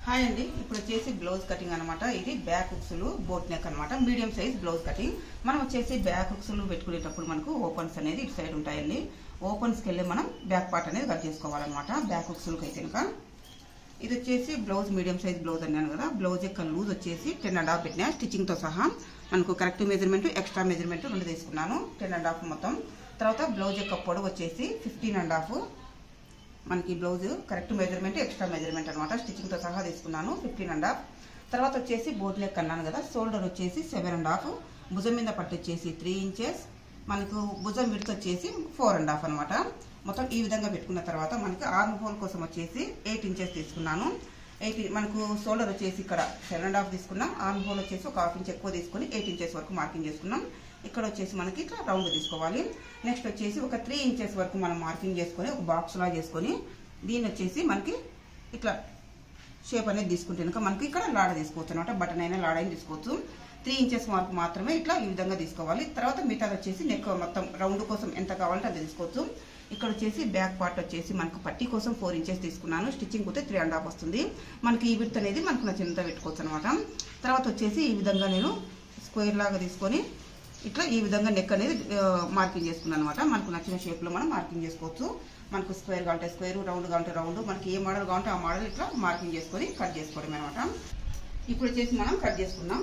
hi అండి ఇప్పుడు వచ్చేసి బ్లౌజ్ కటింగ్ అనమాట ఇది బ్యాక్ హుక్స్లు బోట్ నెక్ అనమాట మీడియం సైజ్ బ్లౌజ్ కటింగ్ మనం వచ్చేసి బ్యాక్ హుక్స్లు పెట్టుకునేటప్పుడు మనకు ఓపెన్స్ అనేది ఇటు సైడ్ ఉంటాయండి ఓపెన్స్కి వెళ్ళి మనం బ్యాక్ పార్ట్ అనేది కట్ చేసుకోవాలన్నమాట బ్యాక్ హుక్స్లకి అయితే కనుక ఇది వచ్చేసి బ్లౌజ్ మీడియం సైజ్ బ్లౌజ్ అన్నాను కదా బ్లౌజ్ యొక్క లూజ్ వచ్చేసి టెన్ అండ్ హాఫ్ పెట్టిన స్టిచ్చింగ్తో సహా మనకు కరెక్ట్ మెజర్మెంట్ ఎక్స్ట్రా మెజర్మెంట్ రెండు తీసుకున్నాను టెన్ అండ్ హాఫ్ మొత్తం తర్వాత బ్లౌజ్ యొక్క పొడవు వచ్చేసి ఫిఫ్టీన్ అండ్ హాఫ్ మనకి blouse correct measurement extra measurement అనమాట స్టిచ్చింగ్తో సహా తీసుకున్నాను ఫిఫ్టీన్ అండ్ హాఫ్ తర్వాత వచ్చేసి బోట్ లెక్ అన్నాను కదా షోల్డర్ వచ్చేసి సెవెన్ అండ్ హాఫ్ భుజం మీద పట్టు వచ్చేసి త్రీ ఇంచెస్ మనకు భుజం విడత వచ్చేసి ఫోర్ అండ్ హాఫ్ అనమాట మొత్తం ఈ విధంగా పెట్టుకున్న తర్వాత మనకి ఆర్మ్ హోల్ కోసం వచ్చేసి ఎయిట్ ఇంచెస్ తీసుకున్నాను ఎయిట్ మనకు షోల్డర్ వచ్చేసి ఇక్కడ సెవెన్ అండ్ హాఫ్ తీసుకున్నాం ఆర్మ్ హోల్ వచ్చేసి ఒక హాఫ్ ఇంచ్ ఎక్కువ తీసుకుని ఎయిట్ ఇంచెస్ వరకు మార్కింగ్ చేసుకున్నాం ఇక్కడ వచ్చేసి మనకి ఇట్లా రౌండ్ తీసుకోవాలి నెక్స్ట్ వచ్చేసి ఒక త్రీ ఇంచెస్ వరకు మనం మార్కింగ్ చేసుకొని ఒక బాక్స్ లా చేసుకొని దీన్ని వచ్చేసి మనకి ఇట్లా షేప్ అనేది తీసుకుంటే కనుక మనకి ఇక్కడ లాడ తీసుకోవచ్చు అనమాట బటన్ అయినా లాడ అయినా తీసుకోవచ్చు త్రీ ఇంచెస్ మార్క్ మాత్రమే ఇట్లా ఈ విధంగా తీసుకోవాలి తర్వాత మిగతాది వచ్చేసి నెక్ మొత్తం రౌండ్ కోసం ఎంత కావాలంటే అది తీసుకోవచ్చు ఇక్కడ వచ్చేసి బ్యాక్ పార్ట్ వచ్చేసి మనకు పట్టి కోసం ఫోర్ ఇంచెస్ తీసుకున్నాను స్టిచ్చింగ్ పోతే త్రీ అండ్ హాఫ్ వస్తుంది మనకి ఈ విడత్ అనేది మనకు నచ్చినంత పెట్టుకోవచ్చు అనమాట తర్వాత వచ్చేసి ఈ విధంగా నేను స్క్వేర్ లాగా తీసుకొని ఇట్లా ఈ విధంగా నెక్ అనేది మార్కింగ్ చేసుకున్నాను అనమాట మనకు నచ్చిన షేప్లో మనం మార్కింగ్ చేసుకోవచ్చు మనకు స్క్వేర్ కావాలంటే స్క్వేర్ రౌండ్ కావాలంటే రౌండ్ మనకి ఏ మోడల్ కావాలంటే ఆ మోడల్ ఇట్లా మార్కింగ్ చేసుకొని కట్ చేసుకోవడం అనమాట ఇప్పుడు వచ్చేసి మనం కట్ చేసుకున్నాం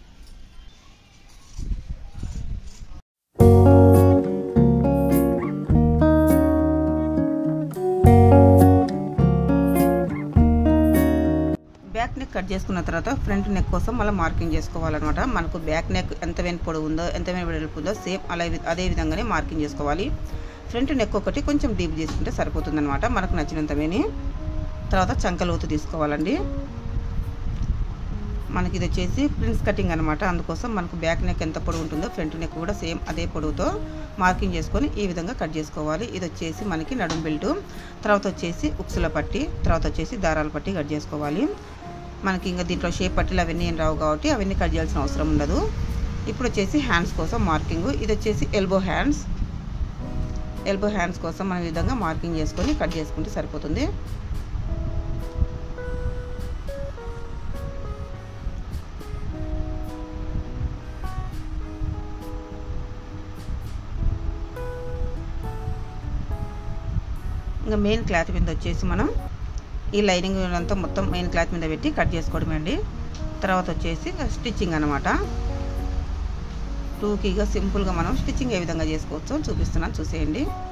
బ్యాక్ నెక్ కట్ చేసుకున్న తర్వాత ఫ్రంట్ నెక్ కోసం మళ్ళీ మార్కింగ్ చేసుకోవాలన్నమాట మనకు బ్యాక్ నెక్ ఎంత వెన్ పొడవు ఉందో ఎంత వెన్ వెడల్పు ఉందో సేమ్ అలా అదే విధంగానే మార్కింగ్ చేసుకోవాలి ఫ్రంట్ నెక్ ఒకటి కొంచెం డీప్ తీసుకుంటే సరిపోతుందన్నమాట మనకు నచ్చినంత వేని తర్వాత చంకలోతు తీసుకోవాలండి మనకి ఇది వచ్చేసి ప్రిన్స్ కటింగ్ అనమాట అందుకోసం మనకు బ్యాక్ నెక్ ఎంత పొడవు ఉంటుందో ఫ్రంట్ నెక్ కూడా సేమ్ అదే పొడవుతో మార్కింగ్ చేసుకొని ఈ విధంగా కట్ చేసుకోవాలి ఇది వచ్చేసి మనకి నడుం బెల్టు తర్వాత వచ్చేసి ఉక్సుల పట్టి తర్వాత వచ్చేసి దారాల పట్టి కట్ చేసుకోవాలి మనకి ఇంకా దీంట్లో షేప్ పట్టీలు అవన్నీ ఏం రావు కాబట్టి అవన్నీ కట్ చేయాల్సిన అవసరం ఉండదు ఇప్పుడు వచ్చేసి హ్యాండ్స్ కోసం మార్కింగ్ ఇది వచ్చేసి ఎల్బో హ్యాండ్స్ ఎల్బో హ్యాండ్స్ కోసం మనం ఈ విధంగా మార్కింగ్ చేసుకొని కట్ చేసుకుంటే సరిపోతుంది ఇంకా మెయిన్ క్లాత్ మీద వచ్చేసి మనం ఈ లైనింగ్ అంతా మొత్తం మెయిన్ క్లాత్ మీద పెట్టి కట్ చేసుకోవడమే అండి తర్వాత వచ్చేసి స్టిచ్చింగ్ అనమాట టూకీగా సింపుల్గా మనం స్టిచ్చింగ్ ఏ విధంగా చేసుకోవచ్చో చూపిస్తున్నాను చూసేయండి